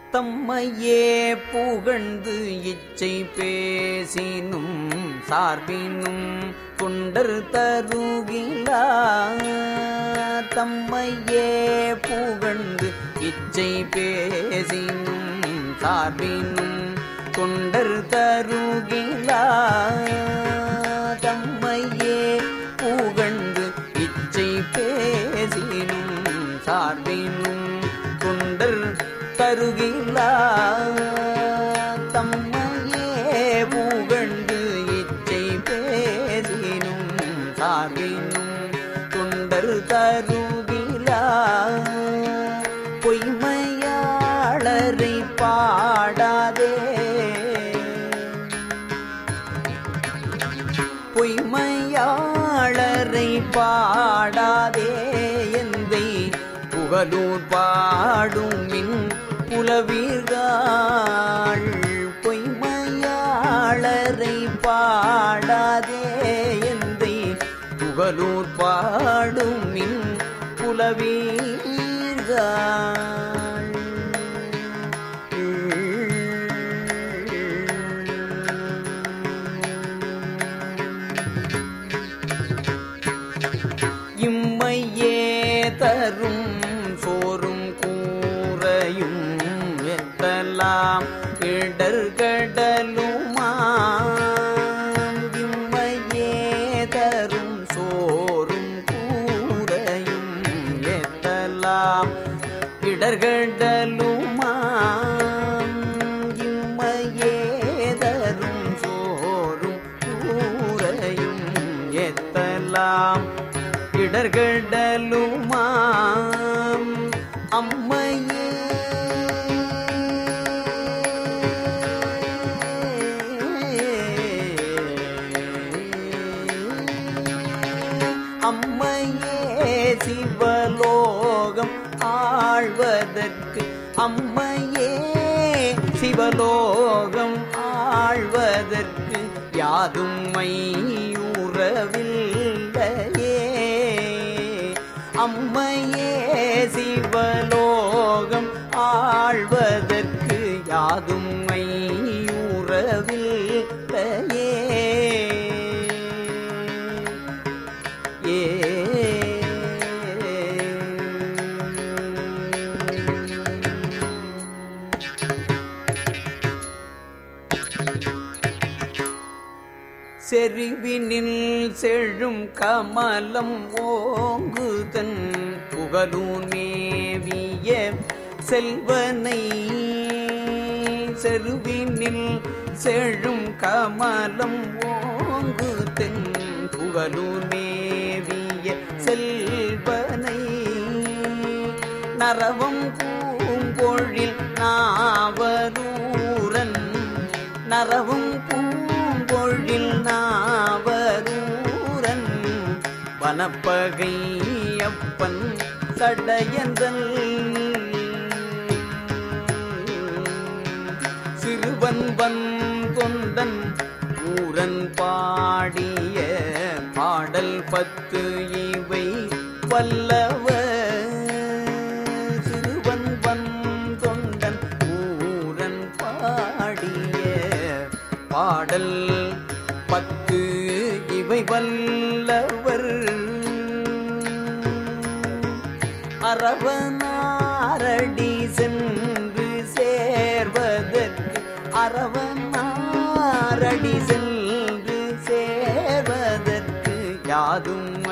தம்மையே புகழ்ந்து இச்சை பேசினும் சார்பினும் தொண்டர் தருகிலா தம்மையே புகழ்ந்து இச்சை பேசினும் சார்பினும் தொண்டர் தருகிலா தம்மையே புகழ்ந்து இச்சை பேசினும் சார்பினும் தொண்டர் தருகிலா தம்மையே புகழ்ந்து இச்சை பேசினும் சார்பினும் தொண்டர் தருகிலா பொய்மையாளரை பாடாதே பொய்மையாளரை பாடாதே எந்தை புகழூர் பாடும் மின் புலவீர்கள் பொய்மையாளரை பாடாதே எந்தை புகழூர் பாடும் மின் புலவீர்கள் இம்மையே தரும் சோறும் கூரையும் எத்தலாம் இடர்கடலுமா இம்மையே தரும் சோறும் கூரையும் எத்தலாம் இடர்கடலுமா இம்மையே தரும் சோறும் கூரையும் எத்தலாம் இடர்கடலுமாம் அம்மையே அம்மையே சிவலோகம் ஆழ்வதற்கு அம்மையே சிவலோகம் ஆழ்வதற்கு யாதும் மையுறவில்லையே அம்மையே சிவலோகம் ஆழ்வதற்கு யாதும் மையுறவில்லையே ஏ செறிவினில் செழும் கமலம் ஓங்குதன் புகழூன் மேவிய செல்வனை செருவினில் செழும் கமலம் ஓங்குதன் புகழூன் மேவிய செல்வனை நரவம் பூங்கொழில் நாவரூரன் நரவும் பூங்கொழில் நாவரூரன் வனப்பகை அப்பன் சடையந்தல் சிறுவன் வன் தொண்டன் ஊரன் பாடிய பாடல் பத்து இவை வல்லவர் சிறுவன் வன் தொண்டன் ஊரன் பாடிய பாடல் பத்து இவை வல்லவர் அரவனாரடி சென்று சேர்வதற்கு அரவனாரடி சென்று சேர்வதற்கு யாதும்